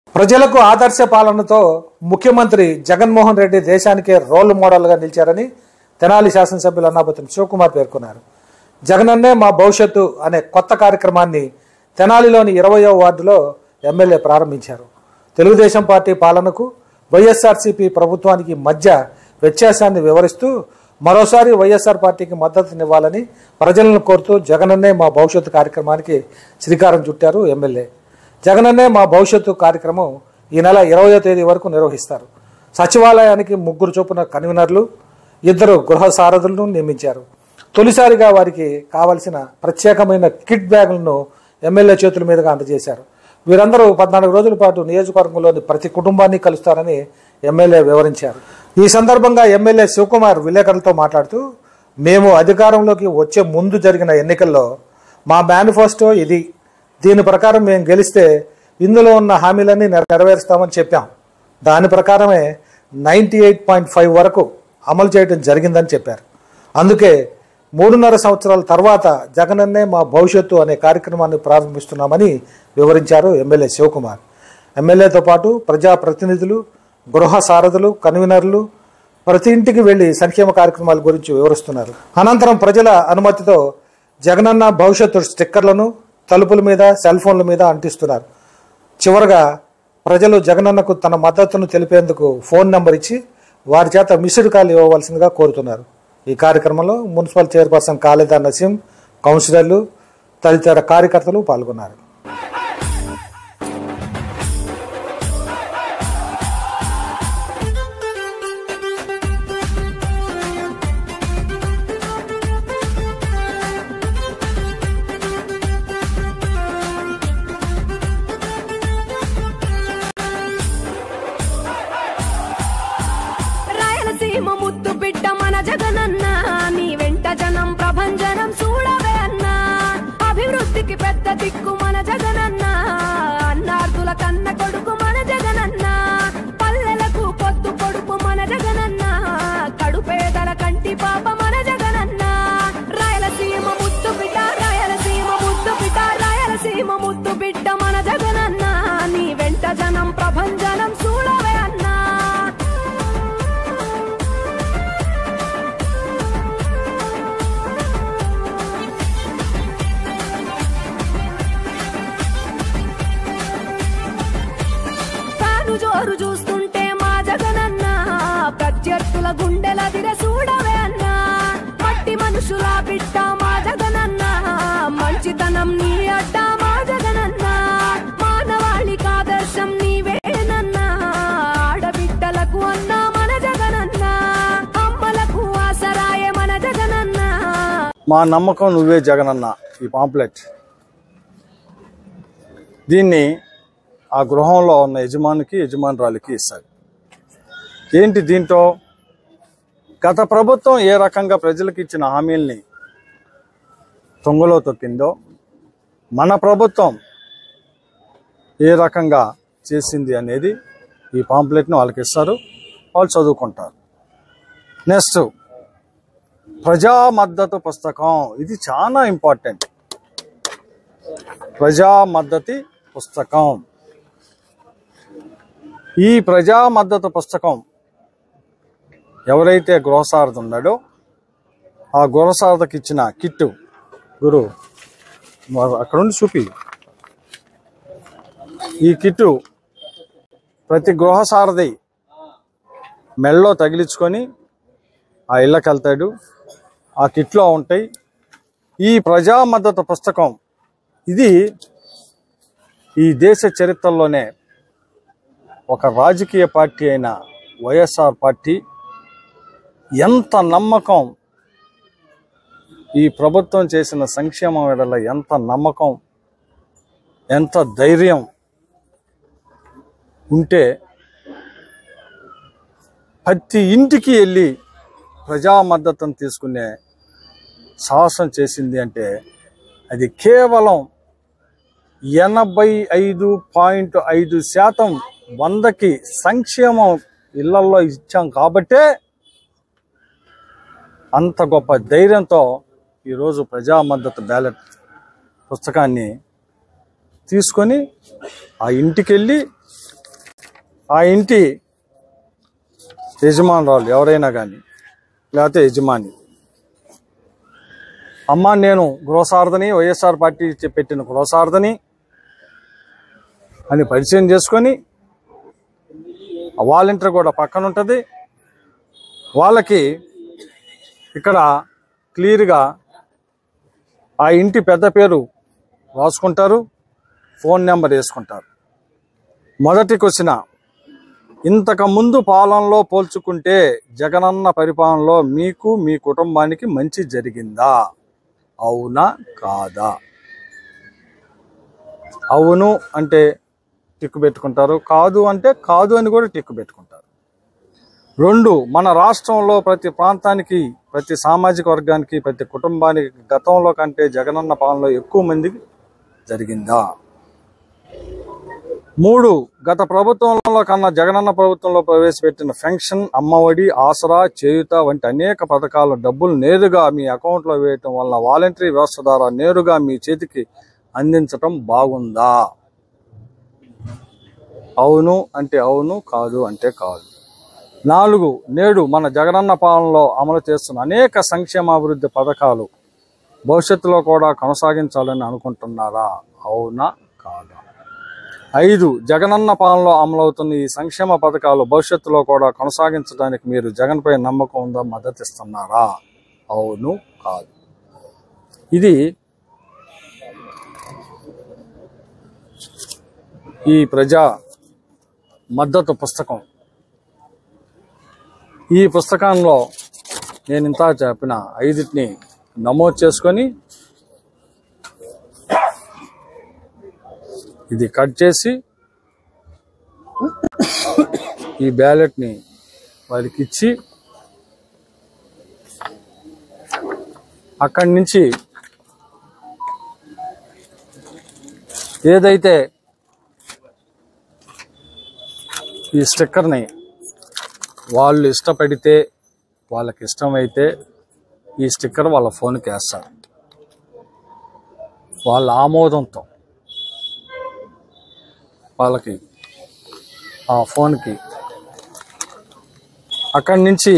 ప్రజలకు ఆదర్శ పాలనతో ముఖ్యమంత్రి జగన్మోహన్ రెడ్డి దేశానికే రోల్ మోడల్గా నిలిచారని తెనాలి శాసనసభ్యులు అన్నాపతిని శివకుమార్ పేర్కొన్నారు జగనన్నే మా భవిష్యత్తు అనే కొత్త కార్యక్రమాన్ని తెనాలిలోని ఇరవయో వార్డులో ఎమ్మెల్యే ప్రారంభించారు తెలుగుదేశం పార్టీ పాలనకు వైఎస్ఆర్సీపీ ప్రభుత్వానికి మధ్య వ్యత్యాసాన్ని వివరిస్తూ మరోసారి వైఎస్ఆర్ పార్టీకి మద్దతునివ్వాలని ప్రజలను కోరుతూ జగనన్నే మా భవిష్యత్తు కార్యక్రమానికి శ్రీకారం చుట్టారు ఎమ్మెల్యే జగనన్నే మా భవిష్యత్తు కార్యక్రమం ఈ నెల ఇరవయో తేదీ వరకు నిర్వహిస్తారు సచివాలయానికి ముగ్గురు చొప్పున కన్వీనర్లు ఇద్దరు గృహ సారథులను నియమించారు తొలిసారిగా వారికి కావలసిన ప్రత్యేకమైన కిట్ బ్యాగులను ఎమ్మెల్యే చేతుల మీదుగా అందజేశారు వీరందరూ పద్నాలుగు రోజుల పాటు నియోజకవర్గంలోని ప్రతి కుటుంబాన్ని కలుస్తారని ఎమ్మెల్యే వివరించారు ఈ సందర్భంగా ఎమ్మెల్యే శివకుమార్ విలేకరులతో మాట్లాడుతూ మేము అధికారంలోకి వచ్చే ముందు జరిగిన ఎన్నికల్లో మా మేనిఫెస్టో ఇది దీని ప్రకారం మేము గెలిస్తే ఇందులో ఉన్న హామీలన్నీ నెర- నెరవేరుస్తామని చెప్పాం దాని ప్రకారమే నైంటీ ఎయిట్ పాయింట్ ఫైవ్ వరకు అమలు చేయడం జరిగిందని చెప్పారు అందుకే మూడున్నర సంవత్సరాల తర్వాత జగనన్నే మా భవిష్యత్తు అనే కార్యక్రమాన్ని ప్రారంభిస్తున్నామని వివరించారు ఎమ్మెల్యే శివకుమార్ ఎమ్మెల్యేతో పాటు ప్రజాప్రతినిధులు గృహ సారథులు కన్వీనర్లు ప్రతి ఇంటికి వెళ్లి సంక్షేమ కార్యక్రమాల గురించి వివరిస్తున్నారు అనంతరం ప్రజల అనుమతితో జగనన్న భవిష్యత్తు స్టిక్కర్లను తలుపుల మీద సెల్ ఫోన్ల మీద అంటిస్తున్నారు చివరగా ప్రజలు జగనన్నకు తన మద్దతును తెలిపేందుకు ఫోన్ నంబర్ ఇచ్చి వారి చేత మిస్డ్ కాల్ ఇవ్వవలసిందిగా కోరుతున్నారు ఈ కార్యక్రమంలో మున్సిపల్ చైర్పర్సన్ కాళిదా నసీం కౌన్సిలర్లు తదితర కార్యకర్తలు పాల్గొన్నారు రాయలసీమ ముద్దు బిడ్డ మన జగనన్న నీ వెంట జనం ప్రభంజనం చూడవే అన్నా అభివృద్ధికి పెద్ద దిక్కు మన జగనన్న అన్నార్థుల కన్న కొడుకు మన జగనన్న పల్లెలకు పొద్దు పొడుపు మన జగనన్న కడుపేదల కంటి పాప మన జగనన్న రాయలసీమ ముద్దు బిడ్డ రాయలసీమ ముద్దు బిడ్డ రాయలసీమ ముద్దు బిడ్డ మన జగనన్న నీ వెంట జనం ప్రభంజనం చూడవే అన్నా తాను జోరు చూస్తుంటే మా జగనన్న ప్రత్యర్థుల గుండెల దిర చూడవే అన్నా మట్టి మనుషుల బిడ్డ మా జగనన్న మంచితనం నీ అడ్డ మా జగనన్న మానవాళికి ఆదర్శం నీవేనన్నా ఆడబిడ్డలకు అన్న మన జగనన్న అమ్మలకు ఆసరాయ మన జగనన్న మా నమ్మకం నువ్వే జగనన్న ఈ పాంప్లెట్ దీన్ని ఆ గృహంలో ఉన్న యజమానికి యజమానురాలికి ఇస్తారు ఏంటి దీంతో గత ప్రభుత్వం ఏ రకంగా ప్రజలకు ఇచ్చిన హామీల్ని తొంగలో తొక్కిందో మన ప్రభుత్వం ఏ రకంగా చేసింది అనేది ఈ పాంప్లెట్ను వాళ్ళకి ఇస్తారు వాళ్ళు చదువుకుంటారు నెక్స్ట్ ప్రజా మద్దతు పుస్తకం ఇది చాలా ఇంపార్టెంట్ ప్రజా మద్దతి పుస్తకం ఈ ప్రజా మద్దతు పుస్తకం ఎవరైతే గృహసారథి ఉన్నాడో ఆ గృహసారథకి ఇచ్చిన కిట్టు గురు మరి అక్కడ ఉండి చూపి ఈ కిట్టు ప్రతి గృహసారథి మెళ్ళలో తగిలించుకొని ఆ ఇళ్ళకి వెళ్తాడు ఆ కిట్లో ఉంటాయి ఈ ప్రజా మద్దతు పుస్తకం ఇది ఈ దేశ చరిత్రలోనే ఒక రాజకీయ పార్టీ అయిన వైఎస్ఆర్ పార్టీ ఎంత నమ్మకం ఈ ప్రభుత్వం చేసిన సంక్షేమం వెడల ఎంత నమ్మకం ఎంత ధైర్యం ఉంటే ప్రతి ఇంటికి వెళ్ళి ప్రజా మద్దతును తీసుకునే సాహసం చేసింది అంటే అది కేవలం ఎనభై ఐదు పాయింట్ ఐదు శాతం వందకి సంక్షేమం ఇళ్లలో ఇచ్చాం కాబట్టే అంత గొప్ప ధైర్యంతో ఈరోజు ప్రజా మద్దతు బ్యాలెట్ పుస్తకాన్ని తీసుకొని ఆ ఇంటికి వెళ్ళి ఆ ఇంటి యజమానురాలు ఎవరైనా కానీ లేకపోతే యజమాని అమ్మ నేను గృహసారథని వైఎస్ఆర్ పార్టీ చె- పెట్టిన గృహసారథని అని పరిచయం చేసుకొని ఆ వాలంటీర్ కూడా పక్కన ఉంటుంది వాళ్ళకి ఇక్కడ క్లియర్గా ఆ ఇంటి పెద్ద పేరు రాసుకుంటారు ఫోన్ నెంబర్ వేసుకుంటారు మొదటి క్వశ్చన్ ఇంతకు ముందు పాలనలో పోల్చుకుంటే జగనన్న పరిపాలనలో మీకు మీ కుటుంబానికి మంచి జరిగిందా అవునా కాదా అవును అంటే టిక్కు పెట్టుకుంటారు కాదు అంటే కాదు అని కూడా టిక్కు పెట్టుకుంటారు రెండు మన రాష్ట్రంలో ప్రతి ప్రాంతానికి ప్రతి సామాజిక వర్గానికి ప్రతి కుటుంబానికి గతంలో కంటే జగనన్న పాలనలో ఎక్కువ మందికి జరిగిందా మూడు గత ప్రభుత్వంలో కన్నా జగనన్న ప్రభుత్వంలో ప్రవేశపెట్టిన పెన్షన్ అమ్మఒడి ఆసరా చేయుత వంటి అనేక పథకాల డబ్బులు నేరుగా మీ అకౌంట్లో వేయటం వలన వాలంటరీ వ్యవస్థ ద్వారా నేరుగా మీ చేతికి అందించటం బాగుందా అవును అంటే అవును కాదు అంటే కాదు నాలుగు నేడు మన జగనన్న పాలనలో అమలు చేస్తున్న అనేక సంక్షేమాభివృద్ధి పథకాలు భవిష్యత్తులో కూడా కొనసాగించాలని అనుకుంటున్నారా అవునా కాదా ఐదు జగనన్న పాలనలో అమలవుతున్న ఈ సంక్షేమ పథకాలు భవిష్యత్తులో కూడా కొనసాగించడానికి మీరు జగన్పై నమ్మకం ఉందా మద్దతు ఇస్తున్నారా అవును కాదు ఇది ఈ ప్రజా మద్దతు పుస్తకం ఈ పుస్తకంలో నేను ఇంత చెప్పిన ఐదుటిని నమోదు చేసుకొని ఇది కట్ చేసి ఈ బ్యాలెట్ని వారికి ఇచ్చి అక్కడి నుంచి ఏదైతే ఈ స్టిక్కర్ని వాళ్ళు ఇష్టపడితే వాళ్ళకి ఇష్టమైతే ఈ స్టిక్కర్ వాళ్ళ ఫోన్కి వేస్తారు వాళ్ళ ఆమోదంతో వాళ్ళకి ఆ ఫోన్కి అక్కడి నుంచి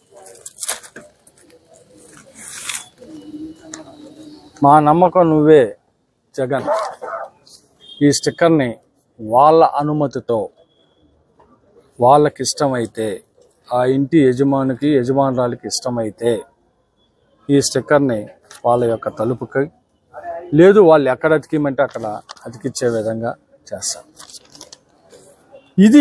మా నమ్మకం నువ్వే జగన్ ఈ స్టిక్కర్ని వాళ్ళ అనుమతితో వాళ్ళకి ఇష్టమైతే ఆ ఇంటి యజమానికి యజమానురాలకి ఇష్టమైతే ఈ స్టిక్కర్ని వాళ్ళ యొక్క తలుపుకి లేదు వాళ్ళు ఎక్కడ అతికిమంటే అక్కడ అతికిచ్చే విధంగా చేస్తారు ఇది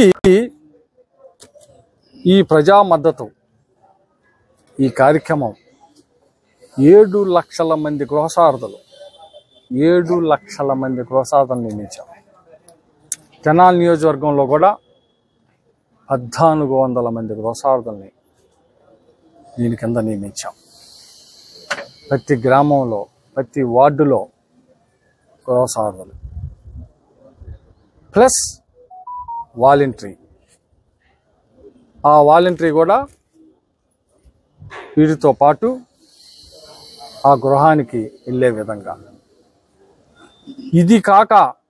ఈ ప్రజా మద్దతు ఈ కార్యక్రమం ఏడు లక్షల మంది గృహసారథులు ఏడు లక్షల మంది గృహసారథులు నియమించాం తెనాలి నియోజకవర్గంలో కూడా పద్నాలుగు వందల మంది గృహసారథుల్ని దీని కింద నియమించాం ప్రతి గ్రామంలో ప్రతి వార్డులో గృహసారథులు ప్లస్ వాలంటరీ ఆ వాలంటరీ కూడా వీటితో పాటు ఆ గృహానికి వెళ్ళే విధంగా ఇది కాక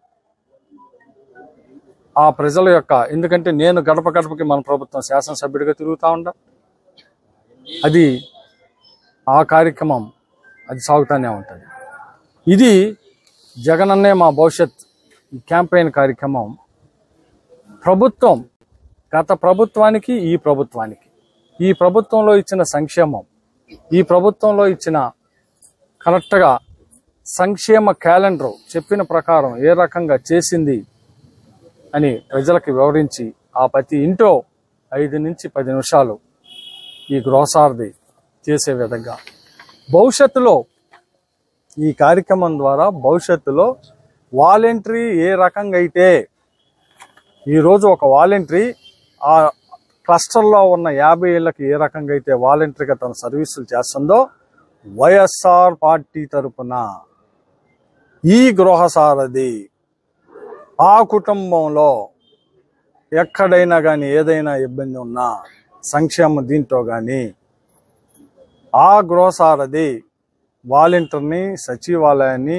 ఆ ప్రజల యొక్క ఎందుకంటే నేను గడప గడపకి మన ప్రభుత్వం శాసనసభ్యుడిగా తిరుగుతూ ఉంటా అది ఆ కార్యక్రమం అది సాగుతూనే ఉంటుంది ఇది జగనన్నే మా భవిష్యత్ ఈ క్యాంపెయిన్ కార్యక్రమం ప్రభుత్వం గత ప్రభుత్వానికి ఈ ప్రభుత్వానికి ఈ ప్రభుత్వంలో ఇచ్చిన సంక్షేమం ఈ ప్రభుత్వంలో ఇచ్చిన కరెక్ట్గా సంక్షేమ క్యాలెండర్ చెప్పిన ప్రకారం ఏ రకంగా చేసింది అని ప్రజలకు వివరించి ఆ ప్రతి ఇంట్లో ఐదు నుంచి పది నిమిషాలు ఈ గృహసారథి చేసే విధంగా భవిష్యత్తులో ఈ కార్యక్రమం ద్వారా భవిష్యత్తులో వాలంటరీ ఏ రకంగా అయితే ఈరోజు ఒక వాలంటరీ ఆ క్లస్టర్లో ఉన్న యాభై ఏళ్ళకి ఏ రకంగా అయితే వాలంటరీగా తన సర్వీసులు చేస్తుందో వైఎస్ఆర్ పార్టీ తరపున ఈ గృహసారథి ఆ కుటుంబంలో ఎక్కడైనా కానీ ఏదైనా ఇబ్బంది ఉన్నా సంక్షేమ దీంట్లో కానీ ఆ గృహసారథి వాలంటీర్ని సచివాలయాన్ని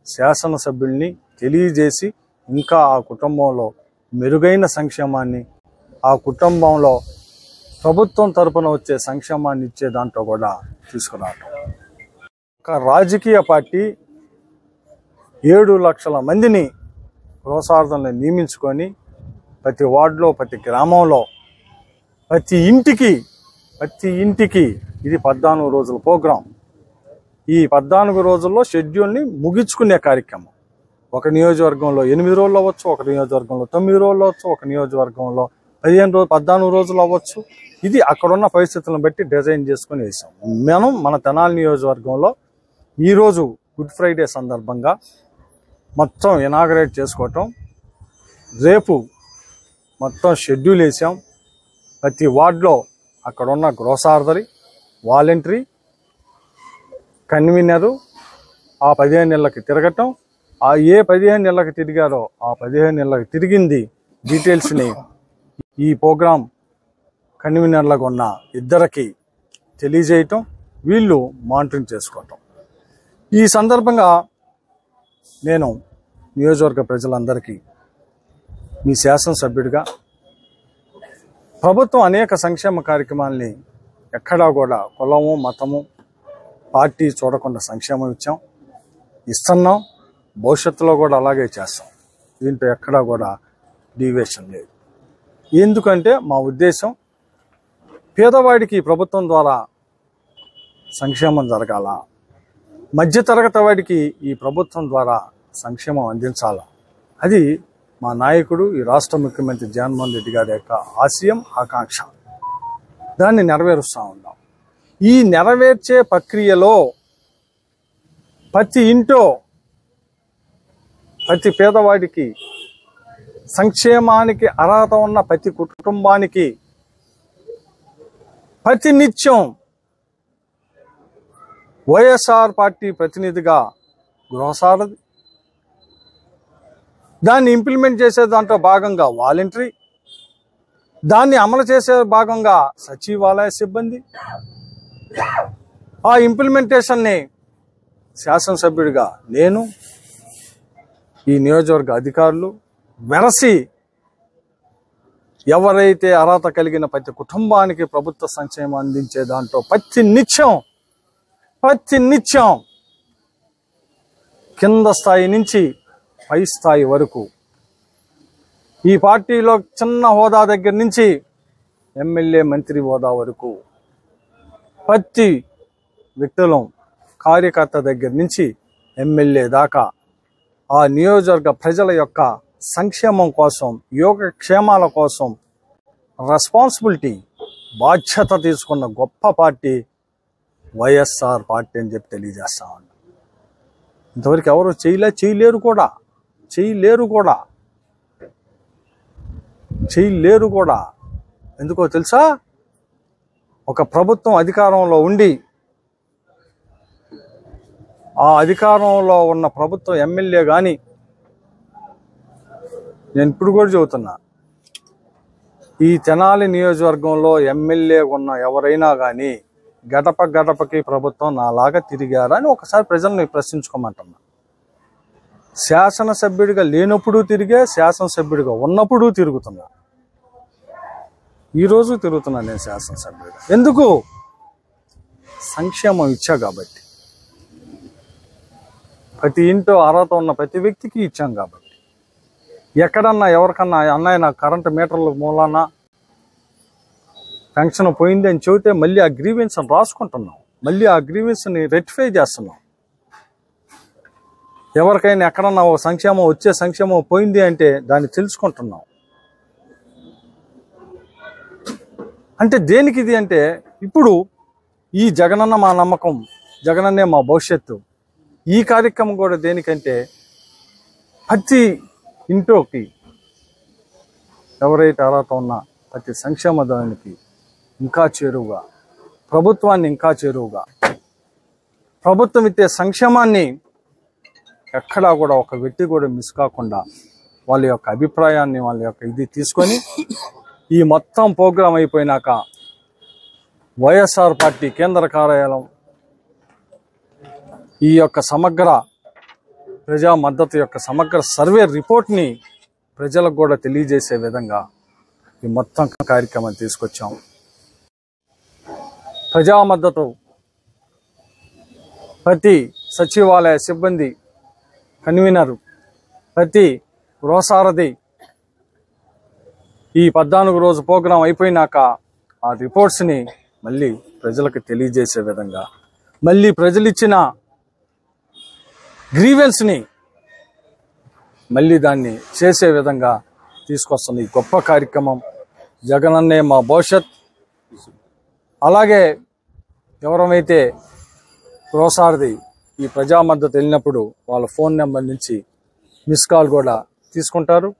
శాసనసభ్యుల్ని తెలియజేసి ఇంకా ఆ కుటుంబంలో మెరుగైన సంక్షేమాన్ని ఆ కుటుంబంలో ప్రభుత్వం తరపున వచ్చే సంక్షేమాన్ని ఇచ్చే దాంట్లో కూడా తీసుకురావటం ఒక రాజకీయ పార్టీ ఏడు లక్షల మందిని గృహసార్థంలో నియమించుకొని ప్రతి వార్డులో ప్రతి గ్రామంలో ప్రతి ఇంటికి ప్రతి ఇంటికి ఇది పద్నాలుగు రోజుల ప్రోగ్రాం ఈ పద్నాలుగు రోజుల్లో షెడ్యూల్ని ముగించుకునే కార్యక్రమం ఒక నియోజకవర్గంలో ఎనిమిది రోజులు అవ్వచ్చు ఒక నియోజకవర్గంలో తొమ్మిది రోజులు అవ్వచ్చు ఒక నియోజకవర్గంలో పదిహేను రోజులు పద్నాలుగు రోజులు అవ్వచ్చు ఇది అక్కడున్న పరిస్థితులను బట్టి డిజైన్ చేసుకుని వేసాం మనం మన తెనాలి నియోజకవర్గంలో ఈరోజు గుడ్ ఫ్రైడే సందర్భంగా మొత్తం ఇనాగరేట్ చేసుకోవటం రేపు మొత్తం షెడ్యూల్ వేసాం ప్రతి వార్డులో అక్కడున్న గ్రోసార్దరి వాలంటరీ కన్వీనరు ఆ పదిహేను నెలలకి తిరగటం ఆ ఏ పదిహేను నెలలకు తిరిగారో ఆ పదిహేను నెలలకు తిరిగింది డీటెయిల్స్ని ఈ ప్రోగ్రాం కన్వీనర్లకు ఉన్న ఇద్దరికి తెలియజేయటం వీళ్ళు మానిటరింగ్ చేసుకోవటం ఈ సందర్భంగా నేను నియోజకవర్గ ప్రజలందరికీ మీ శాసనసభ్యుడిగా ప్రభుత్వం అనేక సంక్షేమ కార్యక్రమాల్ని ఎక్కడా కూడా కులము మతము పార్టీ చూడకుండా సంక్షేమం ఇచ్చాం ఇస్తున్నాం భవిష్యత్తులో కూడా అలాగే చేస్తాం దీంట్లో ఎక్కడా కూడా డీవియేషన్ లేదు ఎందుకంటే మా ఉద్దేశం పేదవాడికి ప్రభుత్వం ద్వారా సంక్షేమం జరగాల మధ్యతరగతి వాడికి ఈ ప్రభుత్వం ద్వారా సంక్షేమం అందించాలా అది మా నాయకుడు ఈ రాష్ట్ర ముఖ్యమంత్రి జగన్మోహన్ రెడ్డి గారి యొక్క ఆశయం ఆకాంక్ష దాన్ని నెరవేరుస్తూ ఉన్నాం ఈ నెరవేర్చే ప్రక్రియలో ప్రతి ఇంటో ప్రతి పేదవాడికి సంక్షేమానికి అర్హత ఉన్న ప్రతి కుటుంబానికి ప్రతి నిత్యం వైఎస్ఆర్ పార్టీ ప్రతినిధిగా గృహసారథి దాన్ని ఇంప్లిమెంట్ చేసే దాంట్లో భాగంగా వాలంటరీ దాన్ని అమలు చేసే భాగంగా సచివాలయ సిబ్బంది ఆ ఇంప్లిమెంటేషన్ని శాసనసభ్యుడిగా నేను ఈ నియోజకవర్గ అధికారులు వెరసి ఎవరైతే అర్హత కలిగిన ప్రతి కుటుంబానికి ప్రభుత్వ సంక్షేమం అందించే దాంట్లో ప్రతి నిత్యం ప్రతి నిత్యం కింద స్థాయి నుంచి పై స్థాయి వరకు ఈ పార్టీలో చిన్న హోదా దగ్గర నుంచి ఎమ్మెల్యే మంత్రి హోదా వరకు ప్రతి వ్యక్తులం కార్యకర్త దగ్గర నుంచి ఎమ్మెల్యే దాకా ఆ నియోజకవర్గ ప్రజల యొక్క సంక్షేమం కోసం యోగక్షేమాల కోసం రెస్పాన్సిబిలిటీ బాధ్యత తీసుకున్న గొప్ప పార్టీ వైఎస్ఆర్ పార్టీ అని చెప్పి తెలియజేస్తా ఉన్నాను ఇంతవరకు ఎవరు చేయలే చేయలేరు కూడా చేయలేరు కూడా చేయలేరు కూడా ఎందుకో తెలుసా ఒక ప్రభుత్వం అధికారంలో ఉండి ఆ అధికారంలో ఉన్న ప్రభుత్వం ఎమ్మెల్యే కానీ నేను ఇప్పుడు కూడా చెబుతున్నా ఈ తెనాలి నియోజకవర్గంలో ఎమ్మెల్యే ఉన్న ఎవరైనా కానీ గడప గడపకి ప్రభుత్వం నాలాగా తిరిగారా అని ఒకసారి ప్రజల్ని ప్రశ్నించుకోమంటున్నా శాసనసభ్యుడిగా లేనప్పుడు తిరిగే శాసనసభ్యుడిగా ఉన్నప్పుడు తిరుగుతున్నా ఈరోజు తిరుగుతున్నా నేను శాసనసభ్యుడిగా ఎందుకు సంక్షేమం ఇచ్చా కాబట్టి ప్రతి ఇంట్లో అర్హత ఉన్న ప్రతి వ్యక్తికి ఇచ్చాం కాబట్టి ఎక్కడన్నా ఎవరికన్నా అన్నయ్య నాకు కరెంటు మీటర్ల మూలాన పెన్షన్ పోయింది అని చెబితే మళ్ళీ ఆ గ్రీవెన్స్ రాసుకుంటున్నాం మళ్ళీ ఆ గ్రీవెన్స్ని రెక్టిఫై చేస్తున్నాం ఎవరికైనా ఎక్కడన్నా ఓ సంక్షేమం వచ్చే సంక్షేమం పోయింది అంటే దాన్ని తెలుసుకుంటున్నాం అంటే దేనికి ఇది అంటే ఇప్పుడు ఈ జగనన్న మా నమ్మకం జగనన్నే మా భవిష్యత్తు ఈ కార్యక్రమం కూడా దేనికంటే ప్రతి ఇంట్లోకి ఎవరైతే అర్హత ఉన్నా ప్రతి సంక్షేమ దానికి ఇంకా చేరువుగా ప్రభుత్వాన్ని ఇంకా చేరువుగా ప్రభుత్వం ఇచ్చే సంక్షేమాన్ని ఎక్కడా కూడా ఒక వ్యక్తి కూడా మిస్ కాకుండా వాళ్ళ యొక్క అభిప్రాయాన్ని వాళ్ళ యొక్క ఇది తీసుకొని ఈ మొత్తం ప్రోగ్రాం అయిపోయినాక వైఎస్ఆర్ పార్టీ కేంద్ర కార్యాలయం ఈ యొక్క సమగ్ర ప్రజా మద్దతు యొక్క సమగ్ర సర్వే రిపోర్ట్ని ప్రజలకు కూడా తెలియజేసే విధంగా ఈ మొత్తం కార్యక్రమం తీసుకొచ్చాం ప్రజా మద్దతు ప్రతి సచివాలయ సిబ్బంది కన్వీనరు ప్రతి గృహసారథి ఈ పద్నాలుగు రోజు ప్రోగ్రాం అయిపోయినాక ఆ రిపోర్ట్స్ని మళ్ళీ ప్రజలకు తెలియజేసే విధంగా మళ్ళీ ప్రజలు ఇచ్చిన గ్రీవెన్స్ని మళ్ళీ దాన్ని చేసే విధంగా తీసుకొస్తున్న ఈ గొప్ప కార్యక్రమం జగనన్నే మా భవిష్యత్ అలాగే ఎవరమైతే గృహసారథి ఈ ప్రజా మద్దతు వెళ్ళినప్పుడు వాళ్ళ ఫోన్ నెంబర్ నుంచి మిస్ కాల్ కూడా తీసుకుంటారు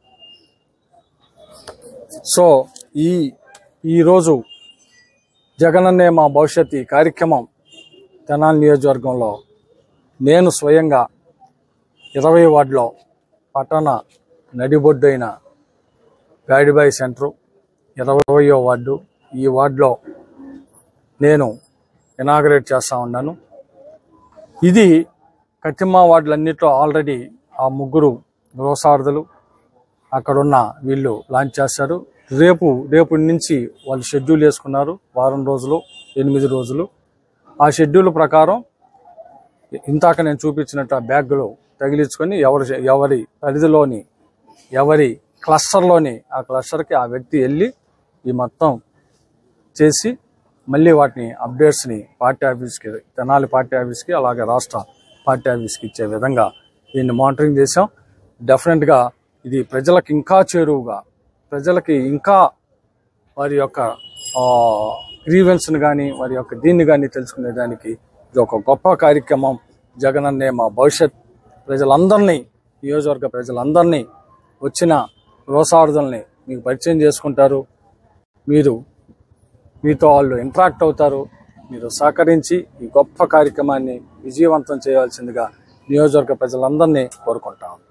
సో ఈ ఈరోజు జగనన్నే మా భవిష్యత్ ఈ కార్యక్రమం తెనాలి నియోజకవర్గంలో నేను స్వయంగా ఇరవై వార్డులో పట్టణ నడిబొడ్డైన గాడిబాయి సెంటరు ఇరవయో వార్డు ఈ వార్డులో నేను ఇనాగరేట్ చేస్తా ఉన్నాను ఇది కతిమ్మ వార్డులన్నిట్లో ఆల్రెడీ ఆ ముగ్గురు గృహసారథులు అక్కడున్న వీళ్ళు లాంచ్ చేస్తారు రేపు రేపు నుంచి వాళ్ళు షెడ్యూల్ వేసుకున్నారు వారం రోజులు ఎనిమిది రోజులు ఆ షెడ్యూల్ ప్రకారం ఇంతాక నేను చూపించినట్టు ఆ బ్యాగులు తగిలించుకొని ఎవరి ఎవరి పరిధిలోని ఎవరి క్లస్టర్లోని ఆ క్లస్టర్కి ఆ వ్యక్తి వెళ్ళి ఈ మొత్తం చేసి మళ్ళీ వాటిని అప్డేట్స్ని పార్టీ ఆఫీస్కి తెనాలి పార్టీ ఆఫీస్కి అలాగే రాష్ట్ర పార్టీ ఆఫీస్కి ఇచ్చే విధంగా దీన్ని మానిటరింగ్ చేసాం డెఫినెట్గా ఇది ప్రజలకు ఇంకా చేరువుగా ప్రజలకి ఇంకా వారి యొక్క గ్రీవెన్స్ని కానీ వారి యొక్క దీన్ని కానీ తెలుసుకునేదానికి ఇది ఒక గొప్ప కార్యక్రమం జగనన్నే మా భవిష్యత్ ప్రజలందరినీ నియోజకవర్గ ప్రజలందరినీ వచ్చిన గృహసారథుల్ని మీకు పరిచయం చేసుకుంటారు మీరు మీతో వాళ్ళు ఇంటరాక్ట్ అవుతారు మీరు సహకరించి ఈ గొప్ప కార్యక్రమాన్ని విజయవంతం చేయాల్సిందిగా నియోజకవర్గ ప్రజలందరినీ కోరుకుంటాం